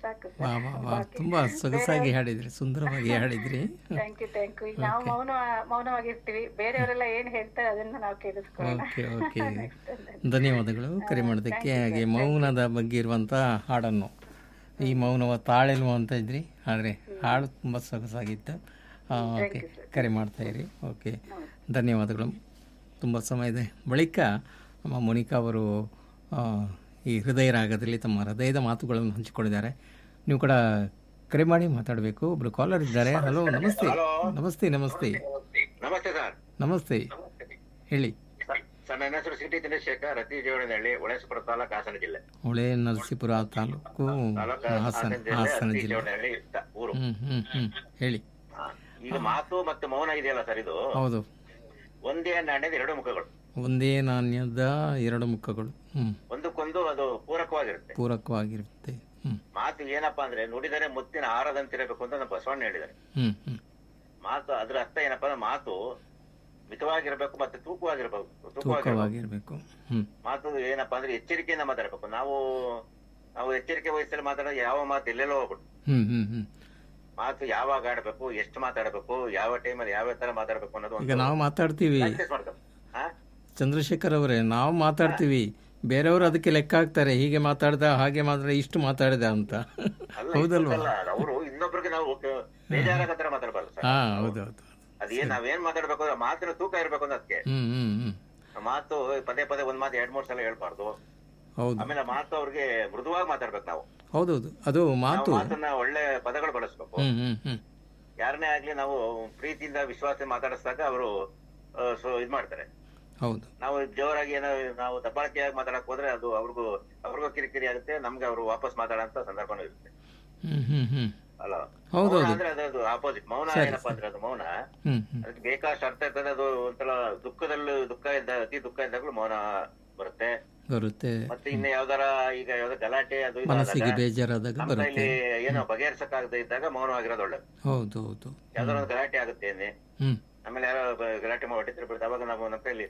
ಸಾಕು ವಾ ವಾ ವಾ ತುಂಬ ಸೊಗಸಾಗಿ ಹಾಡಿದ್ರಿ ಸುಂದರವಾಗಿ ಹಾಡಿದ್ರಿ ಥ್ಯಾಂಕ್ ಯು ಥ್ಯಾಂಕ್ ಯು ಈಗ ನಾವು ಮೌನ ಮೌನವಾಗಿರ್ತೀವಿ ಬೇರೆಯವರೆಲ್ಲ ಏನ್ ಹೇಳ್ತಾರೆ ಅದನ್ನ ನಾವು ಕೇಳಿಸ್ಕೊಳ್ಳೋಣ ಓಕೆ ಓಕೆ ಧನ್ಯವಾದಗಳು ಕರೆ ಮಾಡೋದಕ್ಕೆ ಹಾಗೆ ಮೌನದ ಬಗ್ಗೆ ಇರುವಂಥ ಹಾಡನ್ನು ಈ ಮೌನವ ತಾಳೆಲ್ವ ಅಂತ ಇದ್ರಿ ಆದರೆ ಹಾಡು ತುಂಬ ಸೊಗಸಾಗಿತ್ತು ಆ, ಓಕೆ ಕರೆ ಮಾಡ್ತಾ ಇರಿ ಓಕೆ ಧನ್ಯವಾದಗಳು ತುಂಬ ಸಮಯದ ಬಳಿಕ ನಮ್ಮ ಮೋನಿಕಾ ಅವರು ಆ, ಈ ಹೃದಯ ರಾಗದಲ್ಲಿ ತಮ್ಮ ಹೃದಯದ ಮಾತುಗಳನ್ನು ಹಂಚಿಕೊಂಡಿದ್ದಾರೆ ನೀವು ಕೂಡ ಕರೆ ಮಾಡಿ ಮಾತಾಡಬೇಕು ಒಬ್ರು ಕಾಲರ್ ಇದ್ದಾರೆ ಹಲೋ ನಮಸ್ತೆ ನಮಸ್ತೆ ನಮಸ್ತೆ ನಮಸ್ತೆ ಸರ್ ನಮಸ್ತೆ ಹೇಳಿ ಸರ್ ನನ್ನ ಹೆಸರು ಸಿಟಿ ಚಂದ್ರಶೇಖರ್ ರತಿ ಜೋಡನಹಳ್ಳಿ ಒಳೇಶ್ವರ ತಾಲೂಕು ಹಾಸನ ಜಿಲ್ಲೆ ಹೊಳೆ ನರಸೀಪುರ ತಾಲೂಕು ತಾಲೂಕು ಹಾಸನ ಹಾಸನ ಜಿಲ್ಲೆ ಹಾಸನ ರತಿ ಜಿಲ್ಲೆ ಜೋಡನಹಳ್ಳಿ ತ- ಊರು ಹ್ಮ್ ಹ್ಮ್ ಹ್ಮ್ ಹೇಳಿ ಹಾ. ಈಗ ಮಾತು ಮತ್ತು ಮೌನ ಇದೆಯಲ್ಲ ಸರ್ ಇದು ಹೌದು ಒಂದೇ ನಾಣ್ಯದ ಎರಡು ಮುಖಗಳು ಒಂದೇ ನಾಣ್ಯದ ಎರಡು ಮುಖಗಳು ಹ್ಮ್ ಒಂದಕ್ಕೊಂದು ಅದು ಪೂರಕವಾಗಿರುತ್ತೆ ಪೂರಕವಾಗಿರುತ್ತೆ ಹ್ಮ್ ಮಾತು ಏನಪ್ಪಾ ಅಂದ್ರೆ ನುಡಿದರೆ ಮುತ್ತಿನ ಹಾರದಂತಿರಬೇಕು ಅಂತ ನಮ್ಮ ಬಸವಣ್ಣ ಹೇಳಿದ್ದಾರೆ ಹ್ಮ್ ಹ್ಮ್ ಮಾತು ಅದ್ರ ಅರ್ಥ ಏನಪ್ಪಾ ಅಂದ್ರೆ ಮಾತು ಮಿತವಾಗಿರ್ಬೇಕು ಮತ್ತೆ ತೂಕವಾಗಿರ್ಬೇಕು ತೂಕವಾಗಿರ್ಬೇಕು ತೂಕವಾಗಿರ್ಬೇಕು ಹ್ಮ್ ಮಾತು ಏನಪ್ಪಾ ಅಂದ್ರೆ ಎಚ್ಚರಿಕೆಯಿಂದ ಮಾತಾಡ್ಬೇಕು ನಾವು ನಾವು ಎಚ್ಚರಿಕೆ ವಯಸ್ಸಲ್ಲಿ ಮಾತಾಡೋ ಯಾವ ಮಾತು ಎಲ್ಲೆಲ್ಲೋ ಹೋಗ್ಬಿಟ್ಟು ಹ್ಮ್ ಹ್ಮ್ ಹ್ಮ್ ಮಾತು ಯಾವಾಗ ಆಡ್ಬೇಕು ಎಷ್ಟು ಮಾತಾಡಬೇಕು ಯಾವ ಟೈಮಲ್ಲಿ ಯಾವ ತರ ಮಾತಾಡಬೇಕು ಅನ್ನೋದು ಈಗ ನಾವು ಮಾತಾಡ್ತೀವಿ ಪ್ರಾಕ್ಟೀಸ್ ಮಾಡ್ಬೇಕು ಹಾ ಚಂದ್ರಶೇಖರ್ ಅವರೇ ನಾವು ಮಾತಾಡ್ತೀವಿ ಬೇರೆಯವರು ಅದಕ್ಕೆ ಲೆಕ್ಕ ಹಾಕ್ತಾರೆ ಹೀಗೆ ಮಾತಾಡ್ದ ಹಾಗೆ ಮಾತಾಡ ಇಷ್ಟು ಮಾತಾಡಿದ ಅಂತ ಅಲ್ಲ ಹೌದಲ್ವಾ ಅಲ್ಲ ಅವರು ಇನ್ನೊಬ್ರಿಗೆ ನಾವು ಕ- ಬೇಜಾರಾಗೋ ತರ ಮಾತಾಡಬಾರ್ದು ಸರ್ ಹಾ ಹೌದೌದು ಅದೇನ್ ನಾವೇನ್ ಮಾತಾಡ್ಬೇಕು ಅಂದ್ರೆ ಮಾತಿನ ತೂಕ ಇರ್ಬೇಕು ಅಂತ ಅದಕ್ಕೆ ಹ್ಮ್ ಹ್ಮ್ ಹ್ಮ್ ಮಾತು ಪದೇ ಪದೇ ಒಂದ್ ಮಾತು ಎರಡ್ ಮೂರ್ ಸಲ ಹೇಳ್ಬಾರ್ದು ಹೌದು ಆಮೇಲೆ ಮಾತು ಅವ್ರಿಗೆ ಮೃದುವಾಗಿ ಮಾತಾಡ್ಬೇಕು ನಾವು ಹೌದೌದು ಅದು ನಾವು ಮಾತು ಮಾತನ್ನ ಒಳ್ಳೆ ಪದಗಳು ಬಳಸ್ಬೇಕು ಹ್ಮ್ ಹ್ಮ್ ಹ್ಮ್ ಯಾರನ್ನೇ ಆಗ್ಲಿ ನಾವು ಪ್ರೀತಿಯಿಂದ ವಿಶ್ವಾಸ ಮಾತಾಡಿಸಿದಾಗ ಅವರು ಸೊ ಇದ್ ಮಾಡ್ತಾರೆ ಹೌದು ನಾವು ಜೋರಾಗಿ ಏನೋ ನಾವು ದಬ್ಬಾಳಿಕೆಯಾಗಿ ಮಾತಾಡಕ್ ಹೋದ್ರೆ ಅದು ಅವ್ರಿಗೂ ಅವ್ರಿಗೂ ಕಿರಿಕಿರಿ ಆಗುತ್ತೆ ನಮ್ಗೆ ಅವರು ವಾಪಸ್ ಮಾತಾಡೋಂತ ಸಂದರ್ಭನೂ ಇರುತ್ತೆ ಹ್ಮ್ ಹ್ಮ್ ಹ್ಮ್ ಅಲ್ಲ ಹೌದೌದು. ಮೌನ ಅಂದ್ರೆ ಅದು ಆಪೋಸಿಟ್ ಮೌನ ಏನಪ್ಪಾ ಅಂದ್ರೆ ಅದು ಮೌನ ಹ್ಮ್ ಹ್ಮ್ ಅದಕ್ಕೆ ಬೇಕಾದಷ್ಟು ಅರ್ಥ ಇರ್ತದೆ ಅದು ಒಂಥರ ದುಃಖದಲ್ಲೂ ದುಃಖ ಇದ್ದ ಅತಿ ದುಃಖ ಇದ್ದಾಗಲೂ ಮೌನ ಬರುತ್ತೆ ಬರುತ್ತೆ ಮತ್ತೆ ಇನ್ನು ಯಾವ್ದಾರ ಈಗ ಯಾವ್ದಾರ ಗಲಾಟೆ ಅದು ಇದು ಮನಸ್ಸಿಗೆ ಆದಾಗ ಬೇಜಾರಾದಾಗ ನಮ್ಮ ಬರುತ್ತೆ ಕೈಲಿ ಏನೋ ಬಗೆಹರ್ಸಕ್ಕಾಗದೆ ಇದ್ದಾಗ ಮೌನವಾಗಿರೋದು ಒಳ್ಳೇದು ಹೌದು ಹೌದು ಯಾವ್ದಾರ ಒಂದು ಗಲಾಟೆ ಆಗುತ್ತೆ ಏನೇ ಹ್ಮ್ ಆಮೇಲೆ ಯಾರೋ ಬ- ಗಲಾಟೆ ಮಾಡಿ ಹೊಡಿತಾರೆ ಬಿಡುತ್ತೆ ಅವಾಗ ನಾವು ನಮ್ಮ ಕೈಲಿ